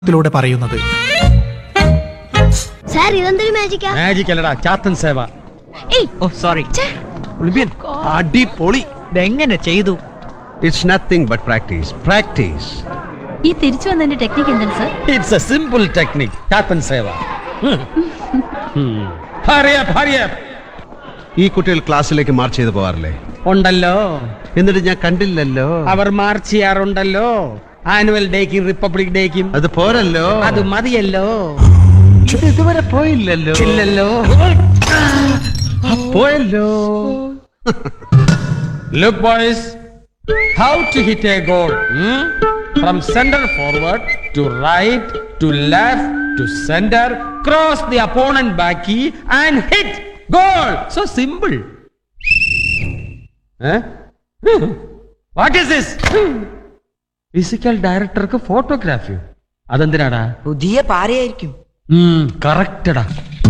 ത്തിലൂടെ പറയുന്നത് സാർ ഇതെന്തൊരു മാജിക്കാ മാജിക് അല്ലടാ ചാത്തൻ സേവ ഏയ് ഓ സോറി അടിപൊളി ഇതെങ്ങനെ ചെയ്തു it's nothing but practice practice ഈ തിരിച്ചു വന്നതിന്റെ ടെക്നിക്ക് എന്താണ് sir it's a simple technique Chathan സേവ ഈ കുട്ടികൾ ക്ലാസ്സിലേക്ക് മാർച്ച് ചെയ്ത് പോകാറില്ലേ ഉണ്ടല്ലോ എന്നിട്ട് ഞാൻ കണ്ടില്ലല്ലോ അവർ മാർച്ച് ചെയ്യാറുണ്ടല്ലോ ആനുവൽ ഡേക്കും റിപ്പബ്ലിക് ഡേക്കും അത് പോരല്ലോ അത് മതിയല്ലോ ഇത് ഇതുവരെ പോയില്ലല്ലോ ഇല്ലല്ലോ പോയല്ലോ Look, boys, how to hit a goal. hmm? From center forward to right to left to center, cross the opponent back key and hit. Goal. So simple. Eh? Hmm. What is this? Physical ഡയറക്ടർക്ക് photography അതെന്തിനാടാ പുതിയ പാരയായിരിക്കും കറക്റ്റടാ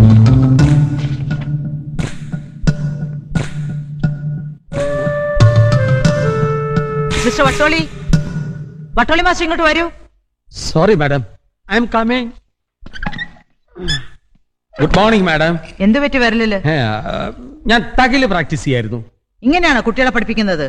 mister Vattoli Vattoli master ഇങ്ങോട്ട് വരൂ sorry madam I'm coming good morning madam എന്തു പറ്റി വരലില് ഞാൻ തകില് പ്രാക്ടീസ് ചെയ്യായിരുന്നു ഇങ്ങനെയാണോ കുട്ടികളെ പഠിപ്പിക്കുന്നത്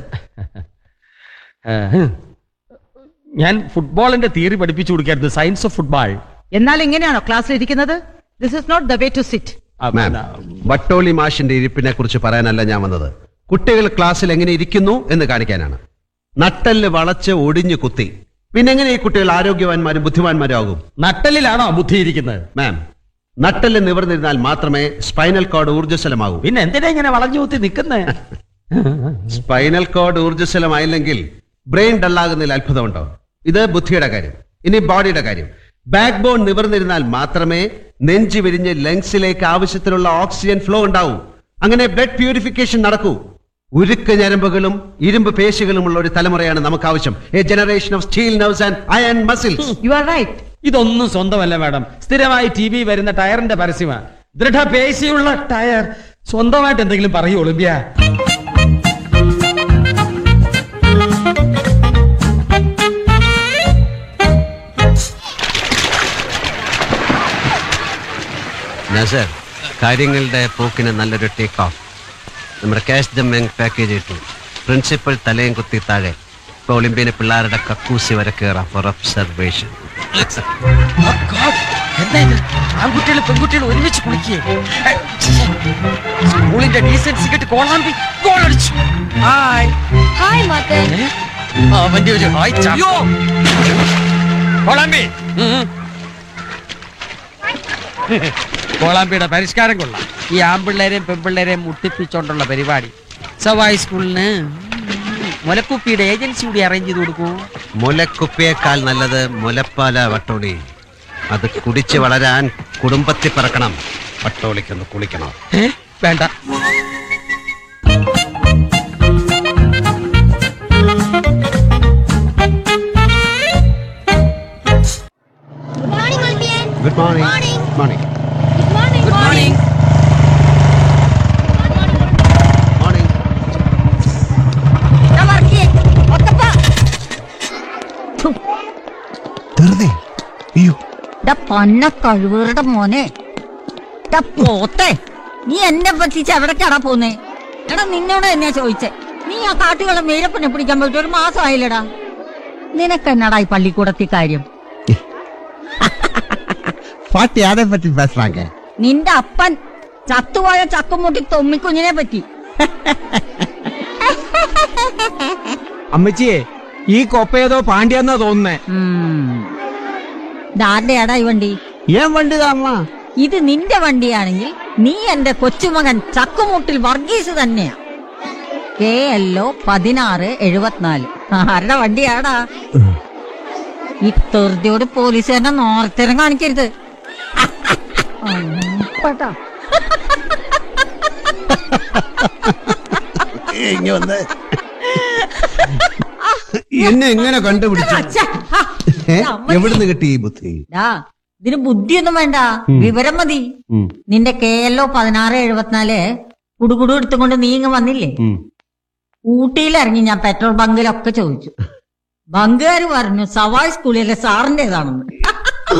ഏഹ്. ഞാൻ ഫുട്ബോളിന്റെ തിയറി പഠിപ്പിച്ചു കൊടുക്കായിരുന്നു സയൻസ് ഓഫ് ഫുട്ബോൾ എന്നാൽ ഇങ്ങനെയാണോ ക്ലാസ്സിൽ ഇരിക്കുന്നത് this is not the way to sit ma'am Vattoli മാഷിന്റെ ഇരിപ്പിനെ കുറിച്ച് പറയാനല്ല ഞാൻ വന്നത് കുട്ടികൾ ക്ലാസ്സിൽ എങ്ങനെ ഇരിക്കുന്നു എന്ന് കാണിക്കാനാണ് നട്ടല് വളച്ച് ഒടിഞ്ഞു കുത്തി പിന്നെ എങ്ങനെ ഈ കുട്ടികൾ ആരോഗ്യവാന്മാരും ബുദ്ധിമാന്മാരും ആകും നട്ടലിലാണോ ബുദ്ധി ഇരിക്കുന്നത് മാം നട്ടല് നിവർന്നിരുന്നാൽ മാത്രമേ സ്പൈനൽ കോഡ് ഊർജ്ജസ്വലമാകൂ പിന്നെ എന്തിനാ ഇങ്ങനെ വളഞ്ഞു കുത്തി നിൽക്കുന്നത് സ്പൈനൽ കോഡ് ഊർജ്ജസ്വലമായില്ലെങ്കിൽ ബ്രെയിൻ ഡള്ളാകുന്നതിൽ അത്ഭുതമുണ്ടോ ഇത് ബുദ്ധിയുടെ കാര്യം ഇനി ബോഡിയുടെ കാര്യം ബാക്ക് ബോൺ നിവർന്നിരുന്നാൽ മാത്രമേ നെഞ്ചു വിരിഞ്ഞ് ലങ്സിലേക്ക് ആവശ്യത്തിനുള്ള ഓക്സിജൻ ഫ്ലോ ഉണ്ടാവൂ അങ്ങനെ ബ്ലഡ് പ്യൂരിഫിക്കേഷൻ നടക്കൂ ഉരുക്ക് ഞരമ്പുകളും ഇരുമ്പ് പേശികളുമുള്ള ഒരു തലമുറയാണ് നമുക്ക് ആവശ്യം a generation of steel nerves and iron muscles you are right ഇതൊന്നും സ്വന്തമല്ല മാഡം സ്ഥിരമായി ടി വി വരുന്ന ടയറിന്റെ പരസ്യമാണ് ദൃഢപേശിയുള്ള ടയർ സ്വന്തമായിട്ട് എന്തെങ്കിലും പറയൂ ഒളിമ്പ്യ നസർ കാര്യങ്ങളുടെ പോക്കിന് നല്ലൊരു ടേക്ക് ഓഫ് നമ്മുടെ ക്യാഷ് ദ ബാങ്ക് പാക്കേജ് ഇട്ടു പ്രിൻസിപ്പൽ തലയും കുത്തി താഴെ ഇപ്പൊ ഒളിമ്പ്യന് പിള്ളേരുടെ കക്കൂസി വരെ കയറാം ഫോർ ഒബ്സർവേഷൻ ആൺകുട്ടികൾ പെൺകുട്ടികൾ ഒരുമിച്ച് കുളിക്കേ സ്കൂളിന്റെ ഡീസൻസി കെട്ട് കോളാമ്പി ഗോൾ അടിച്ചു ഹായ് ഹായ് മാത്തൻ അവന്റെ ഒരു ഹായ് ചായോ കോളാമ്പി കോളാമ്പിയുടെ പരിഷ്കാരം കൊള്ളാം ഈ ആമ്പിള്ളേരെയും പെൺപിള്ളേരെയും മുട്ടിപ്പിച്ചോണ്ടുള്ള പരിപാടി സവായി സ്കൂളിന് മുലക്കുപ്പിയുടെ ഏജൻസി കൂടി അറേഞ്ച് ചെയ്ത് കൊടുക്കൂ മുലക്കുപ്പിയേക്കാൾ നല്ലത് മുലപ്പാല വട്ടോളി അത് കുടിച്ച് വളരാൻ കുടുംബത്തിൽ പറക്കണം വട്ടോളിക്കൊന്ന് കുളിക്കണം ഏ? വേണ്ട good morning olympian good morning Morning. Morning good morning good morning morning പന്ന കഴിവേറുടെ മോനെ ദാ പോത്തെ നീ എന്നെ പറ്റിച്ച് എവിടേക്കാടാ പോന്നേ എടാ നിന്നോട് തന്നെയാ ചോദിച്ചേ നീ ആ കാട്ടുകളെ മീരപ്പനെ പിടിക്കാൻ പോയിട്ട് ഒരു മാസമായില്ലടാ നിനക്കെന്നടാ ഈ പള്ളിക്കൂടത്തി കാര്യം பாட்டி அதை பத்தி பேசுறாங்க നിന്റെ അപ്പൻ ചത്തുപോയ ചക്കുമുട്ടി തൊമ്മിക്കുഞ്ഞിനെ പറ്റി അമ്മച്ചിയെ ഈ കൊപ്പേതോ പാണ്ഡ്യാന്നാ തോന്നുന്നേ ഇതാരുടെയാടാ ഈ വണ്ടി ഏൻ വണ്ടി താമ ഇത് നിന്റെ വണ്ടിയാണെങ്കിൽ നീ എന്റെ കൊച്ചുമകൻ ചക്കുമുട്ടിൽ വർഗീസ് തന്നെയാ കെ എൽ ഒ പതിനാറ് എഴുപത്തിനാല് ആരുടെ വണ്ടിയാടാ ഈ തെറുതിയോട് പോലീസ് തന്നെ നോർത്തരം കാണിക്കരുത് അമ്പടാ. ഇങ്ങ വന്ന് എന്നെ എങ്ങനെ കണ്ടുപിടിച്ചു അച്ഛാ, ഹാ. ഏ? അമ്മ- എവിടുന്ന് കിട്ടി ഈ ബുദ്ധി ഡാ, ഇതിന് ബുദ്ധിയൊന്നും വേണ്ട വിവരം മതി ഉം. നിന്റെ കെ എൽ ഒ പതിനാറ് എഴുപത്തിനാല് കുടുകുടു എടുത്തുകൊണ്ട് നീ ഇങ്ങ് വന്നില്ലേ ഉം. ഊട്ടിയിൽ ഇറങ്ങി ഞാൻ പെട്രോൾ ബങ്കിലൊക്കെ ചോദിച്ചു ബങ്കുകാർ പറഞ്ഞു സവായ് സ്കൂളിലെ സാറിന്റേതാണെന്ന്